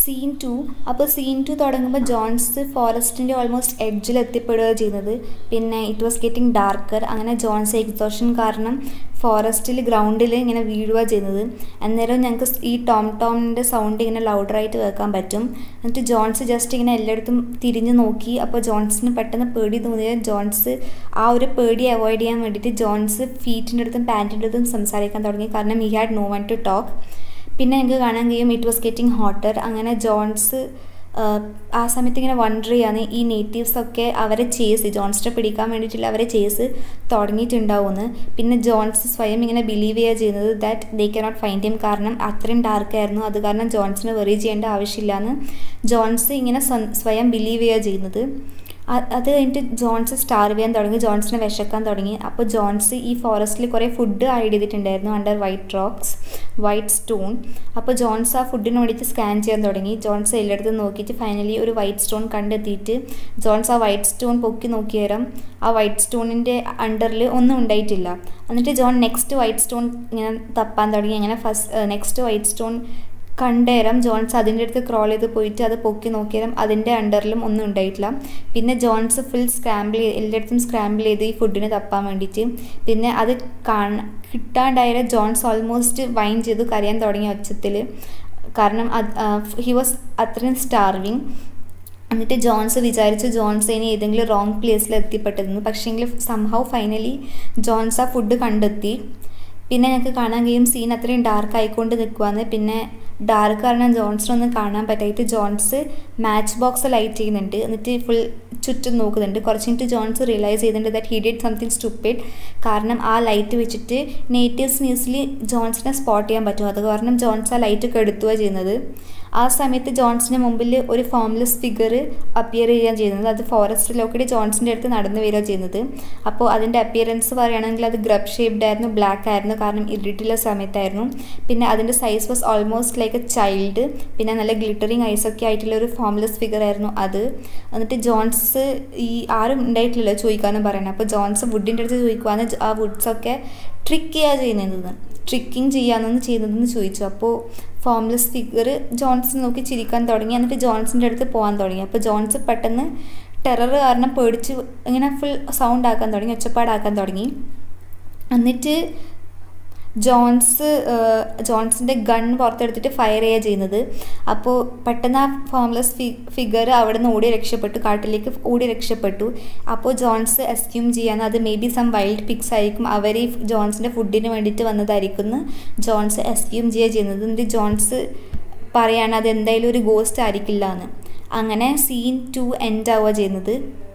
scene two അപ്പോൾ scene two തുടങ്ങുമ്പോൾ Jones ഫോറസ്റ്റിൻ്റെ ഓൾമോസ്റ്റ് എഡ്ജിൽ എത്തിപ്പെടുക ചെയ്യുന്നത് പിന്നെ ഇറ്റ് വാസ് ഗെറ്റിംഗ് ഡാർക്കർ അങ്ങനെ ജോൺസ് എക്സോഷൻ കാരണം ഫോറസ്റ്റിൽ ഗ്രൗണ്ടിൽ ഇങ്ങനെ വീഴുക ചെയ്യുന്നത് അന്നേരം ഞങ്ങൾക്ക് ഈ ടോം ടോമിൻ്റെ സൗണ്ട് ഇങ്ങനെ ലൗഡറായിട്ട് കേൾക്കാൻ പറ്റും എന്നിട്ട് ജോൺസ് ജസ്റ്റ് ഇങ്ങനെ എല്ലായിടത്തും തിരിഞ്ഞ് നോക്കി അപ്പോൾ ജോൺസിന് പെട്ടെന്ന് പേടി തോന്നിയ ജോൺസ് ആ ഒരു പേടി അവോയ്ഡ് ചെയ്യാൻ വേണ്ടിയിട്ട് ജോൺസ് ഫീറ്റിൻ്റെ അടുത്തും പാൻറ്റിൻ്റെ അടുത്തും സംസാരിക്കാൻ തുടങ്ങി കാരണം he had no one to talk പിന്നെ എനിക്ക് കാണാൻ കഴിയും ഇറ്റ് വാസ് ഗെറ്റിംഗ് ഹോട്ടർ അങ്ങനെ ജോൺസ് ആ സമയത്ത് ഇങ്ങനെ വണ്ടർ ചെയ്യാണ് ഈ നേറ്റീവ്സ് ഒക്കെ അവരെ ചേസ് ജോൺസിനെ പിടിക്കാൻ വേണ്ടിയിട്ടുള്ള അവരെ ചേസ് തുടങ്ങിയിട്ടുണ്ടാവുമെന്ന് പിന്നെ ജോൺസ് സ്വയം ഇങ്ങനെ ബിലീവ് ചെയ്യുക ചെയ്യുന്നത് that they cannot find him കാരണം അത്രയും ഡാർക്കായിരുന്നു അത് കാരണം ജോൺസിനെ വെറി ചെയ്യേണ്ട ആവശ്യമില്ലാന്ന് ജോൺസ് ഇങ്ങനെ സ്വയം ബിലീവ് ചെയ്യുക ചെയ്യുന്നത് അത് കഴിഞ്ഞിട്ട് ജോൺസ് സ്റ്റാർവ് ചെയ്യാൻ തുടങ്ങി ജോൺസിനെ വിശക്കാൻ തുടങ്ങി അപ്പോൾ ജോൺസ് ഈ ഫോറസ്റ്റിൽ കുറേ ഫുഡ് ഹൈഡ് ചെയ്തിട്ടുണ്ടായിരുന്നു under white rocks white stone അപ്പോൾ ജോൺസ് ആ ഫുഡിന് വേണ്ടിയിട്ട് സ്കാൻ ചെയ്യാൻ തുടങ്ങി ജോൺസ് എല്ലായിടത്തും നോക്കിയിട്ട് ഫൈനലി ഒരു വൈറ്റ് സ്റ്റോൺ കണ്ടെത്തിയിട്ട് ജോൺസ് ആ വൈറ്റ് സ്റ്റോൺ പൊക്കി നോക്കിയേരം ആ വൈറ്റ് സ്റ്റോണിൻ്റെ അണ്ടറിൽ ഒന്നും ഉണ്ടായിട്ടില്ല എന്നിട്ട് ജോൺ നെക്സ്റ്റ് വൈറ്റ് സ്റ്റോൺ ഇങ്ങനെ തപ്പാൻ തുടങ്ങി അങ്ങനെ ഫസ്റ്റ് നെക്സ്റ്റ് വൈറ്റ് സ്റ്റോൺ കണ്ടേരം ജോൺസ് അതിൻ്റെ അടുത്ത് ക്രോൾ ചെയ്ത് പോയിട്ട് അത് പൊക്കി നോക്കിയേരം അതിൻ്റെ അണ്ടറിലും ഒന്നും ഉണ്ടായിട്ടില്ല പിന്നെ ജോൺസ് ഫുൾ സ്ക്രാമ്പിൾ ചെയ്ത് എല്ലായിടത്തും സ്ക്രാമ്പിൾ ചെയ്ത് ഈ ഫുഡിന് തപ്പാൻ വേണ്ടിയിട്ട് പിന്നെ അത് കാണ കിട്ടാണ്ടായ ജോൺസ് ഓൾമോസ്റ്റ് വൈൻ ചെയ്ത് കരയാൻ തുടങ്ങിയ ഒച്ചത്തിൽ കാരണം അത് ഹി വാസ് അത്രയും സ്റ്റാർവിങ് എന്നിട്ട് ജോൺസ് വിചാരിച്ചു ജോൺസ് ഇനി ഏതെങ്കിലും റോങ് പ്ലേസിൽ എത്തിപ്പെട്ടതെന്ന് പക്ഷേങ്കിൽ സംഹൗ ഫൈനലി ജോൺസ് ആ ഫുഡ് കണ്ടെത്തി പിന്നെ ഞങ്ങൾക്ക് കാണാൻ കഴിയും സീൻ അത്രയും ഡാർക്ക് ആയിക്കൊണ്ട് നിൽക്കുവാന്ന് പിന്നെ ഡാർക്ക് കാരണം ജോൺസിനൊന്നും കാണാൻ പറ്റായിട്ട് ജോൺസ് മാച്ച് ബോക്സ് ലൈറ്റ് ചെയ്യുന്നുണ്ട് എന്നിട്ട് ഫുൾ ചുറ്റും നോക്കുന്നുണ്ട് കുറച്ച് കഴിഞ്ഞിട്ട് ജോൺസ് റിയലൈസ് ചെയ്തിട്ടുണ്ട് that he did something stupid കാരണം ആ ലൈറ്റ് വെച്ചിട്ട് നേറ്റീവ്സ് ന്യൂസിൽ ജോൺസിനെ സ്പോട്ട് ചെയ്യാൻ പറ്റും അത് കാരണം ജോൺസ് ആ ലൈറ്റ് കെടുത്തുക ചെയ്യുന്നത് ആ സമയത്ത് ജോൺസിന് മുമ്പിൽ ഒരു ഫോംലെസ് ഫിഗർ അപ്പിയർ ചെയ്യാൻ ചെയ്യുന്നത് അത് ഫോറസ്റ്റിലൊക്കെ ജോൺസിൻ്റെ അടുത്ത് നടന്നു വരിക ചെയ്യുന്നത് അപ്പോൾ അതിൻ്റെ അപ്പിയറൻസ് പറയുകയാണെങ്കിൽ അത് ഗ്രബ് ഷേപ്ഡ് ആയിരുന്നു ബ്ലാക്ക് ആയിരുന്നു കാരണം ഇരുട്ടിലുള്ള സമയത്തായിരുന്നു പിന്നെ അതിൻ്റെ size was almost like a child പിന്നെ നല്ല ഗ്ലിറ്ററിങ് ഐസൊക്കെ ആയിട്ടുള്ള ഒരു ഫോംലെസ് ഫിഗർ ആയിരുന്നു അത് എന്നിട്ട് ജോൺസ് ഈ ആരും ഉണ്ടായിട്ടില്ലല്ലോ ചോദിക്കാനും പറയണം അപ്പോൾ ജോൺസ് വുഡിൻ്റെ അടുത്ത് ചോദിക്കുവാന്ന് ആ വുഡ്സൊക്കെ ട്രിക്ക് ചെയ്യുക ചെയ്യുന്നത് ട്രിക്കിങ് ചെയ്യാമെന്ന് ചെയ്യുന്നതെന്ന് ചോദിച്ചു അപ്പോൾ ഫോംലെസ് ഫിഗർ ജോൺസൺ നോക്കി ചിരിക്കാൻ തുടങ്ങി എന്നിട്ട് ജോൺസിൻ്റെ അടുത്ത് പോകാൻ തുടങ്ങി അപ്പോൾ ജോൺസ് പെട്ടെന്ന് ടെറർ കാരണം പേടിച്ച് ഇങ്ങനെ ഫുൾ സൗണ്ട് ആക്കാൻ തുടങ്ങി ഒച്ചപ്പാടാക്കാൻ തുടങ്ങി എന്നിട്ട് ജോൺസ് ജോൺസിൻ്റെ ഗൺ പുറത്തെടുത്തിട്ട് ഫയർ ചെയ്യുക ചെയ്യുന്നത് അപ്പോൾ പെട്ടെന്ന് ആ ഫോംലെസ് ഫി ഫിഗർ അവിടെ നിന്ന് ഓടി രക്ഷപ്പെട്ടു കാട്ടിലേക്ക് ഓടി രക്ഷപ്പെട്ടു അപ്പോൾ ജോൺസ് എസ്ക്യൂം ചെയ്യാൻ അത് may be some wild pigs ആയിരിക്കും അവർ ഈ ജോൺസിൻ്റെ ഫുഡിന് വേണ്ടിയിട്ട് വന്നതായിരിക്കും എന്ന് ജോൺസ് എസ്ക്യൂം ചെയ്യുക ചെയ്യുന്നത് എന്നിട്ട് ജോൺസ് പറയാണ് അത് എന്തായാലും ഒരു ഗോസ്റ്റ് ആയിരിക്കില്ല എന്ന് അങ്ങനെ സീൻ ടു എൻഡ് ആവുക ചെയ്യുന്നത്